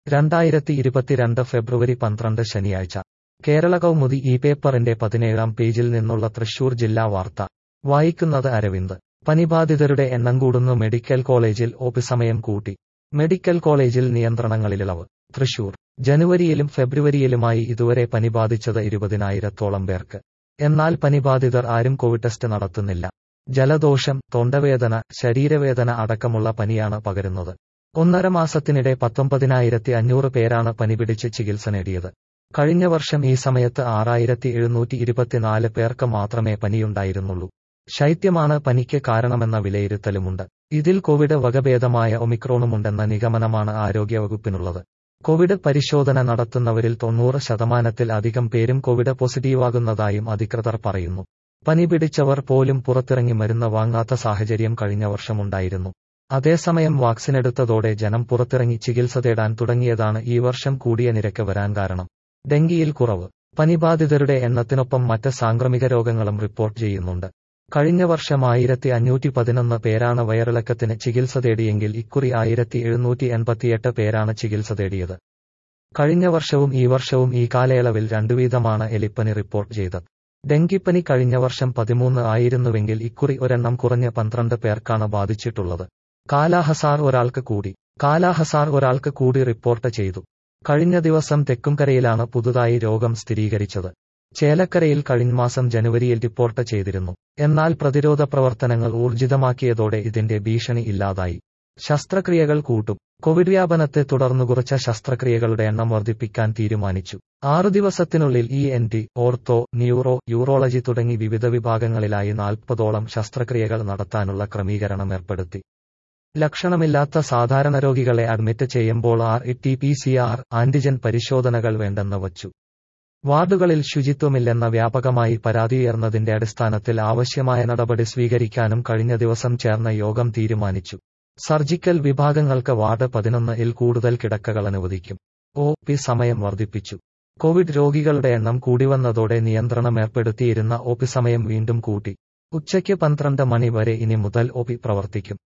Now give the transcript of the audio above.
രണ്ടായിരത്തി ഇരുപത്തിരണ്ട് ഫെബ്രുവരി പന്ത്രണ്ട് ശനിയാഴ്ച കേരള കൗമുദി ഈ പേപ്പറിന്റെ പതിനേഴാം പേജിൽ നിന്നുള്ള തൃശൂർ ജില്ലാ വാർത്ത വായിക്കുന്നത് അരവിന്ദ് പനിബാധിതരുടെ എണ്ണം കൂടുന്നു മെഡിക്കൽ കോളേജിൽ ഒപി സമയം കൂട്ടി മെഡിക്കൽ കോളേജിൽ നിയന്ത്രണങ്ങളിലിളവ് തൃശൂർ ജനുവരിയിലും ഫെബ്രുവരിയിലുമായി ഇതുവരെ പനി ബാധിച്ചത് ഇരുപതിനായിരത്തോളം പേർക്ക് എന്നാൽ പനിബാധിതർ ആരും കോവിഡ് ടെസ്റ്റ് നടത്തുന്നില്ല ജലദോഷം തൊണ്ടവേദന ശരീരവേദന അടക്കമുള്ള പനിയാണ് പകരുന്നത് ഒന്നര മാസത്തിനിടെ പത്തൊമ്പതിനായിരത്തി അഞ്ഞൂറ് പേരാണ് പനി പിടിച്ച് ചികിത്സ നേടിയത് കഴിഞ്ഞ വർഷം ഈ സമയത്ത് ആറായിരത്തി എഴുന്നൂറ്റി ഇരുപത്തിനാല് പേർക്ക് മാത്രമേ പനിയുണ്ടായിരുന്നുള്ളൂ ശൈത്യമാണ് പനിക്ക് കാരണമെന്ന വിലയിരുത്തലുമുണ്ട് ഇതിൽ കോവിഡ് വകഭേദമായ ഒമിക്രോണുമുണ്ടെന്ന നിഗമനമാണ് ആരോഗ്യവകുപ്പിനുള്ളത് കോവിഡ് പരിശോധന നടത്തുന്നവരിൽ തൊണ്ണൂറ് ശതമാനത്തിൽ അധികം പേരും കോവിഡ് പോസിറ്റീവാകുന്നതായും അധികൃതർ പറയുന്നു പനി പിടിച്ചവർ പോലും പുറത്തിറങ്ങി മരുന്ന് വാങ്ങാത്ത സാഹചര്യം കഴിഞ്ഞ വർഷമുണ്ടായിരുന്നു അതേസമയം വാക്സിനെടുത്തതോടെ ജനം പുറത്തിറങ്ങി ചികിത്സ തേടാൻ തുടങ്ങിയതാണ് ഈ വർഷം കൂടിയ നിരക്ക് വരാൻ കാരണം ഡെങ്കിയിൽ കുറവ് പനിബാധിതരുടെ എണ്ണത്തിനൊപ്പം മറ്റ് സാംക്രമിക രോഗങ്ങളും റിപ്പോർട്ട് ചെയ്യുന്നുണ്ട് കഴിഞ്ഞ വർഷം ആയിരത്തി അഞ്ഞൂറ്റി പതിനൊന്ന് പേരാണ് വയറിളക്കത്തിന് ചികിത്സ തേടിയെങ്കിൽ ഇക്കുറി ആയിരത്തി എഴുന്നൂറ്റി എൺപത്തിയെട്ട് പേരാണ് ചികിത്സ തേടിയത് കഴിഞ്ഞ വർഷവും ഈ വർഷവും ഈ കാലയളവിൽ രണ്ടു വീതമാണ് എലിപ്പനി റിപ്പോർട്ട് ചെയ്തത് ഡെങ്കിപ്പനി കഴിഞ്ഞ വർഷം പതിമൂന്ന് ആയിരുന്നുവെങ്കിൽ ഇക്കുറി ഒരെണ്ണം കുറഞ്ഞ് പന്ത്രണ്ട് പേർക്കാണ് ബാധിച്ചിട്ടുള്ളത് കാലാഹസാർ ഒരാൾക്ക് കൂടി കാലാഹസാർ ഒരാൾക്ക് കൂടി റിപ്പോർട്ട് ചെയ്തു കഴിഞ്ഞ ദിവസം തെക്കുംകരയിലാണ് പുതുതായി രോഗം സ്ഥിരീകരിച്ചത് ചേലക്കരയിൽ കഴിഞ്ഞ മാസം ജനുവരിയിൽ റിപ്പോർട്ട് ചെയ്തിരുന്നു എന്നാൽ പ്രതിരോധ പ്രവർത്തനങ്ങൾ ഊർജിതമാക്കിയതോടെ ഇതിന്റെ ഭീഷണി ഇല്ലാതായി ശസ്ത്രക്രിയകൾ കൂട്ടും കോവിഡ് വ്യാപനത്തെ തുടർന്നു കുറച്ച ശസ്ത്രക്രിയകളുടെ എണ്ണം വർദ്ധിപ്പിക്കാൻ തീരുമാനിച്ചു ആറു ദിവസത്തിനുള്ളിൽ E N T ortho neuro urology തുടങ്ങി വിവിധ വിഭാഗങ്ങളിലായി നാൽപ്പതോളം ശസ്ത്രക്രിയകൾ നടത്താനുള്ള ക്രമീകരണം ഏർപ്പെടുത്തി ലക്ഷണമില്ലാത്ത സാധാരണ രോഗികളെ അഡ്മിറ്റ് ചെയ്യുമ്പോൾ R E T P C R antigen പരിശോധനകൾ വേണ്ടെന്ന് വച്ചു വാർഡുകളിൽ ശുചിത്വമില്ലെന്ന വ്യാപകമായി പരാതിയുയർന്നതിന്റെ അടിസ്ഥാനത്തിൽ ആവശ്യമായ നടപടി സ്വീകരിക്കാനും കഴിഞ്ഞ ദിവസം ചേർന്ന യോഗം തീരുമാനിച്ചു സർജിക്കൽ വിഭാഗങ്ങൾക്ക് വാർഡ് പതിനൊന്ന് ഇൽ കൂടുതൽ കിടക്കകൾ അനുവദിക്കും ഒ പി സമയം വർദ്ധിപ്പിച്ചു കോവിഡ് രോഗികളുടെ എണ്ണം കൂടിവന്നതോടെ നിയന്ത്രണം ഏർപ്പെടുത്തിയിരുന്ന ഒ പി സമയം വീണ്ടും കൂട്ടി ഉച്ചയ്ക്ക് പന്ത്രണ്ട് മണി വരെ ഇനി മുതൽ ഒ പി പ്രവർത്തിക്കും